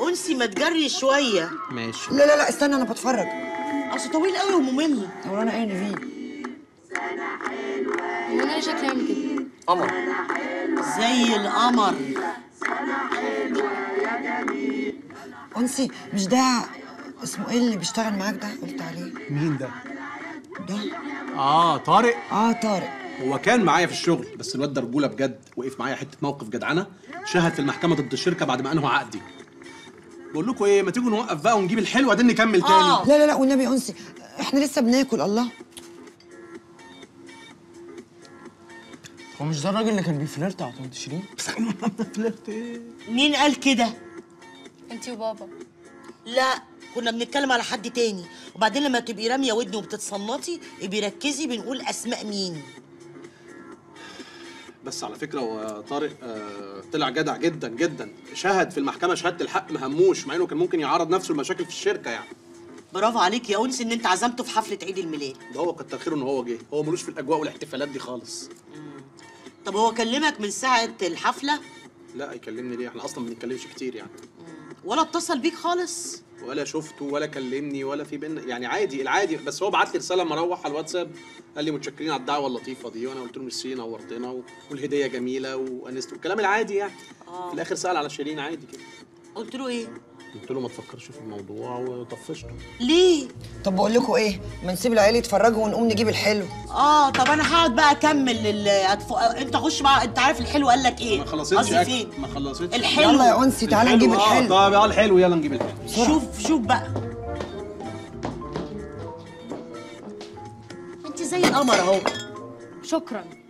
انسي ما تجري شويه ماشي لا لا لا استنى انا بتفرج اصل طويل قوي وممل هو انا ايه اللي فيه هو انا ليه شكلي عامل كده قمر زي القمر انسي مش ده اسمه ايه اللي بيشتغل معاك ده قلت عليه مين ده؟ ده اه طارق اه طارق هو كان معايا في الشغل بس الواد ده رجوله بجد وقف معايا حته موقف جدعنه شهد في المحكمه ضد الشركه بعد ما انهوا عقدي بقول لكم ايه ما تيجوا نوقف بقى ونجيب الحلو وبعدين نكمل تاني آه. لا لا لا والنبي يا انسي احنا لسه بناكل الله هو مش ده الراجل اللي كان بيفلرت على طنط شيرين فلرت ايه مين قال كده انتي وبابا لا كنا بنتكلم على حد تاني وبعدين لما تبقي راميه ودني وبتتصنطي ابقي ركزي بنقول اسماء مين بس على فكره هو طارق آه طلع جدع جدا جدا شهد في المحكمه شهاده الحق ما هموش مع انه كان ممكن يعرض نفسه لمشاكل في الشركه يعني برافو عليك يا انس ان انت عزمته في حفله عيد الميلاد ده هو كتر خيره ان هو جه هو ملوش في الاجواء والاحتفالات دي خالص طب هو كلمك من ساعه الحفله لا يكلمني ليه احنا اصلا ما بنتكلمش كتير يعني ولا اتصل بيك خالص ولا شفته ولا كلمني ولا في بينا يعني عادي العادي بس هو بعت لي رساله لما اروح على الواتساب قال لي متشكرين على الدعوه اللطيفه دي وانا قلت له ميرسي نورتنا و- والهديه جميله وانست والكلام العادي يعني في الاخر سال على شيرين عادي كده قلت له ايه قلت له ما تفكرش في الموضوع وطفشته ليه طب بقول لكم ايه ما نسيب العيال يتفرجوا ونقوم نجيب الحلو اه طب انا هقعد بقى اكمل ال... أتف... انت خش بقى انت عارف الحلو قال لك ايه ما خلصتش قصدي أكل. فين ما خلصتش الحلو يلا يا انسي تعالى نجيب آه، الحلو طب يلا الحلو يلا نجيب الحلو شوف شوف بقى انت زي القمر اهو شكرا